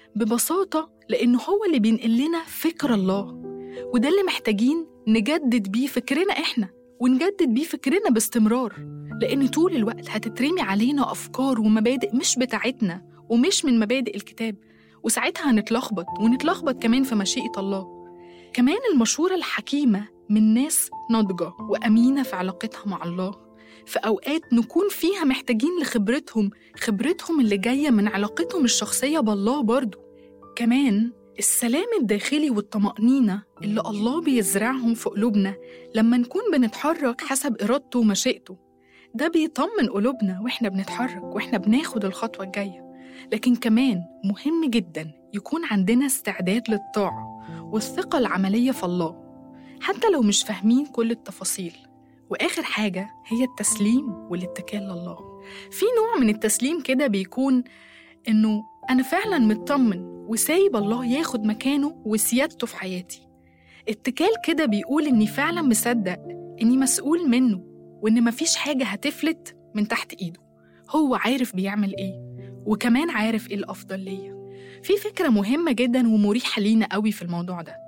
ببساطة لأنه هو اللي بينقل لنا فكر الله وده اللي محتاجين نجدد بيه فكرنا إحنا ونجدد بيه فكرنا باستمرار لأن طول الوقت هتترمي علينا أفكار ومبادئ مش بتاعتنا ومش من مبادئ الكتاب وساعتها هنتلخبط ونتلخبط كمان في مشيئة الله كمان المشورة الحكيمة من ناس ناضجة وأمينة في علاقتها مع الله في أوقات نكون فيها محتاجين لخبرتهم خبرتهم اللي جاية من علاقتهم الشخصية بالله برضو كمان السلام الداخلي والطمأنينة اللي الله بيزرعهم في قلوبنا لما نكون بنتحرك حسب إرادته ومشيئته ده بيطمن قلوبنا وإحنا بنتحرك وإحنا بناخد الخطوة الجاية لكن كمان مهم جدا يكون عندنا استعداد للطاعة والثقة العملية في الله حتى لو مش فاهمين كل التفاصيل وآخر حاجة هي التسليم والاتكال لله في نوع من التسليم كده بيكون إنه أنا فعلا مطمن وسايب الله ياخد مكانه وسيادته في حياتي اتكال كده بيقول إني فعلا مصدق إني مسؤول منه وإن مفيش حاجة هتفلت من تحت إيده هو عارف بيعمل إيه وكمان عارف إيه الأفضل ليا في فكرة مهمة جدا ومريحة لينا قوي في الموضوع ده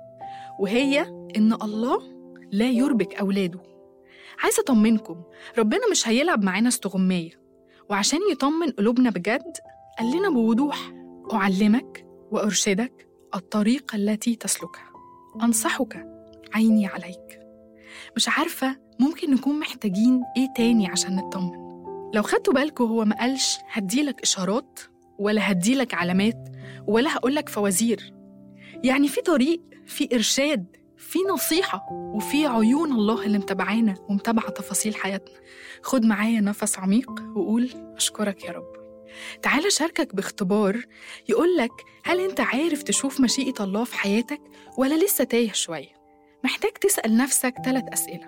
وهي إن الله لا يربك أولاده عايزة أطمنكم ربنا مش هيلعب معانا استغماية وعشان يطمن قلوبنا بجد قال لنا بوضوح أعلمك وأرشدك الطريق التي تسلكها أنصحك عيني عليك مش عارفة ممكن نكون محتاجين إيه تاني عشان نطمن لو خدتوا بالكم هو ما قالش هديلك إشارات ولا هديلك علامات ولا هقولك فوازير يعني في طريق في إرشاد في نصيحة وفي عيون الله اللي متابعانا ومتابعة تفاصيل حياتنا خد معايا نفس عميق وقول أشكرك يا رب تعال أشاركك باختبار يقولك هل أنت عارف تشوف مشيئة الله في حياتك ولا لسه تايه شوية محتاج تسأل نفسك ثلاث أسئلة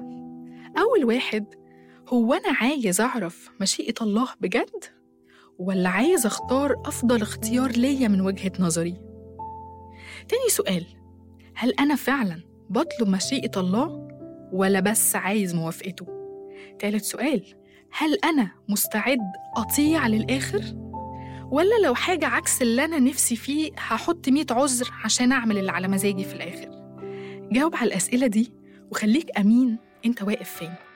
أول واحد هو أنا عايز أعرف مشيئة الله بجد؟ ولا عايز أختار أفضل اختيار ليا من وجهة نظري؟ تاني سؤال هل أنا فعلا بطلب مشيئة الله ولا بس عايز موافقته؟ تالت سؤال هل أنا مستعد أطيع للآخر؟ ولا لو حاجة عكس اللي أنا نفسي فيه هحط مية عذر عشان أعمل اللي على مزاجي في الآخر؟ جاوب على الأسئلة دي وخليك أمين أنت واقف فين